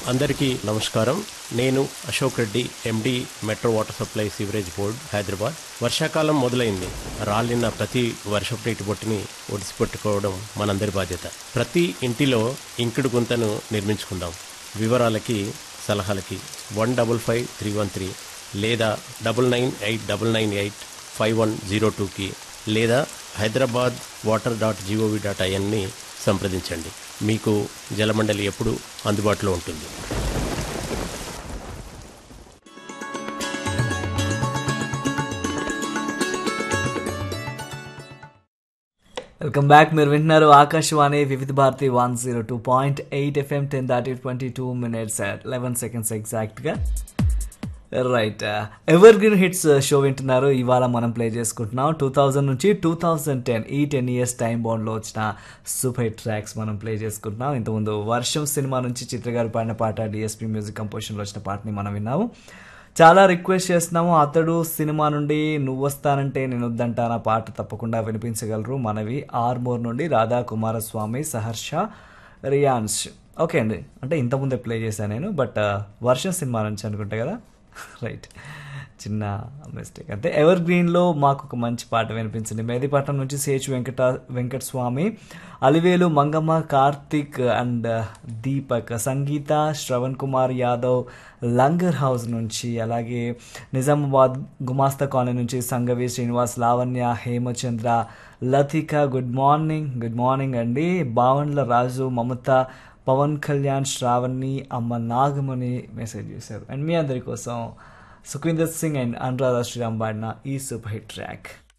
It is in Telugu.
అందరికీ నమస్కారం నేను Ashok Reddy MD metro water supply sewerage board Hyderabad వర్షాకాలం మొదలైంది రాలిన ప్రతి వర్షపు నీటి బొట్టుని ఒడిసిపెట్టుకోవడం మనందరి బాధ్యత ప్రతి ఇంటిలో ఇంకుడు గుంతను నిర్మించుకుందాం వివరాలకి సలహాలకి one double five three one three లేదా double nine eight double nine eight five one zero టూకి లేదా Hyderabad water dot G O V dot ఐఎన్ని సంప్రదించండి మీకు జలమండలి ఎప్పుడు అందుబాటులో ఉంటుంది వెల్కమ్ బ్యాక్ మీరు వింటున్నారు Akashvani Vividh Bharati one zero two point eight FM ten దాటి twenty two minutes eleven seconds ఎగ్జాక్ట్గా right evergreen hits show వింటున్నారు ఇవాళ మనం ప్లే చేసుకుంటున్నాం టూ థౌజండ్ నుంచి టూ థౌజండ్ టెన్ ఈ టెన్ ఇయర్స్ టైం బౌండ్లో వచ్చిన సూపర్ హిట్ ట్రాక్స్ మనం ప్లే చేసుకుంటున్నాం ఇంతకుముందు వర్షం సినిమా నుంచి చిత్ర గారు పాడిన పాట డిఎస్పి మ్యూజిక్ కంపోజిషన్లో వచ్చిన పాటని మనం విన్నాము చాలా రిక్వెస్ట్ చేస్తున్నాము అతడు సినిమా నుండి నువ్వు వస్తానంటే నేను వద్దంటాన పాట తప్పకుండా వినిపించగలరు మనవి ఆర్మూర్ నుండి రాధా కుమారస్వామి సహర్ష రియాన్స్ ఓకే అండి అంటే ఇంతకుముందే ప్లే చేశాను నేను బట్ వర్షం సినిమా నుంచి అనుకుంటా కదా రైట్ చిన్న మిస్టేక్ అంటే ఎవర్ గ్రీన్లో మాకు ఒక మంచి పాట వినిపించింది మేదిపట్నం నుంచి సేచ్ వెంకట వెంకట స్వామి అలివేలు మంగమ్మ కార్తిక్ అండ్ దీపక్ సంగీత శ్రవణ్ కుమార్ యాదవ్ లంగర్ హౌస్ నుంచి అలాగే నిజామాబాద్ గుమాస్తా కాలనీ నుంచి Sangavi Srinivas Lavanya Hemachandra Latika good morning good morning అండి బావన్ల రాజు మమత పవన్ కళ్యాణ్ శ్రావణి అమ్మ నాగమణి మెసేజ్ చేశారు అండ్ మీ అందరి కోసం సుఖవీందర్ సింగ్ అండ్ అనురాధ శ్రీరామ్ పాడిన ఈ సూపర్ హిట్ ట్రాక్